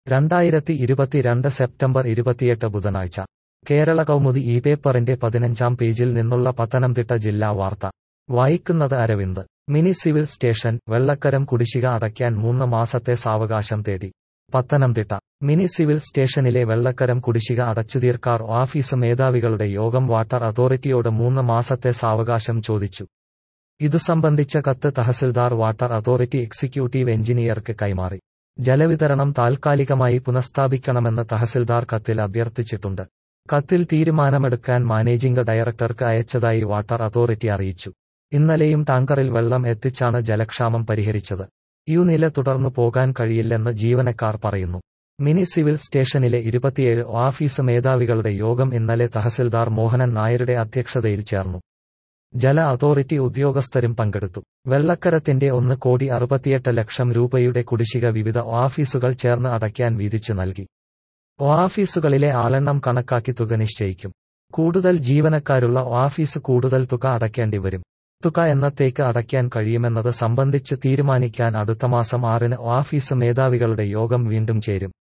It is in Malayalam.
രണ്ടായിരത്തി ഇരുപത്തിരണ്ട് സെപ്റ്റംബർ ഇരുപത്തിയെട്ട് ബുധനാഴ്ച കേരള കൗമുദി ഈ പേപ്പറിന്റെ പതിനഞ്ചാം പേജിൽ നിന്നുള്ള പത്തനംതിട്ട ജില്ലാ വാർത്ത വായിക്കുന്നത് അരവിന്ദ് മിനി സിവിൽ സ്റ്റേഷൻ വെള്ളക്കരം കുടിശ്ശിക അടയ്ക്കാൻ മൂന്ന് മാസത്തെ സാവകാശം തേടി പത്തനംതിട്ട മിനി സിവിൽ സ്റ്റേഷനിലെ വെള്ളക്കരം കുടിശ്ശിക അടച്ചുതീർക്കാർ ഓഫീസ് മേധാവികളുടെ യോഗം വാട്ടർ അതോറിറ്റിയോട് മൂന്ന് മാസത്തെ സാവകാശം ചോദിച്ചു ഇതു സംബന്ധിച്ച കത്ത് തഹസിൽദാർ വാട്ടർ അതോറിറ്റി എക്സിക്യൂട്ടീവ് എഞ്ചിനീയർക്ക് കൈമാറി ജലവിതരണം താൽക്കാലികമായി പുനഃസ്ഥാപിക്കണമെന്ന് തഹസിൽദാർ കത്തിൽ അഭ്യർത്ഥിച്ചിട്ടുണ്ട് കത്തിൽ തീരുമാനമെടുക്കാൻ മാനേജിംഗ് ഡയറക്ടർക്ക് അയച്ചതായി വാട്ടർ അതോറിറ്റി അറിയിച്ചു ഇന്നലെയും ടാങ്കറിൽ വെള്ളം എത്തിച്ചാണ് ജലക്ഷാമം പരിഹരിച്ചത് യു നില തുടർന്നു പോകാൻ കഴിയില്ലെന്ന് ജീവനക്കാർ പറയുന്നു മിനി സിവിൽ സ്റ്റേഷനിലെ ഇരുപത്തിയേഴ് ഓഫീസ് മേധാവികളുടെ യോഗം ഇന്നലെ തഹസിൽദാർ മോഹനൻ നായരുടെ അധ്യക്ഷതയിൽ ചേർന്നു ജല അതോറിറ്റി ഉദ്യോഗസ്ഥരും പങ്കെടുത്തു വെള്ളക്കരത്തിന്റെ ഒന്ന് കോടി അറുപത്തിയെട്ട് ലക്ഷം രൂപയുടെ കുടിശ്ശിക വിവിധ ഓഫീസുകൾ ചേർന്ന് അടയ്ക്കാൻ വീതിച്ചു നൽകി ഓഫീസുകളിലെ ആളെണ്ണം കണക്കാക്കി തുക നിശ്ചയിക്കും കൂടുതൽ ജീവനക്കാരുള്ള ഓഫീസ് കൂടുതൽ തുക അടയ്ക്കേണ്ടി വരും തുക എന്നത്തേക്ക് അടയ്ക്കാൻ കഴിയുമെന്നത് സംബന്ധിച്ച് തീരുമാനിക്കാൻ അടുത്ത മാസം ആറിന് ഓഫീസ് മേധാവികളുടെ യോഗം വീണ്ടും ചേരും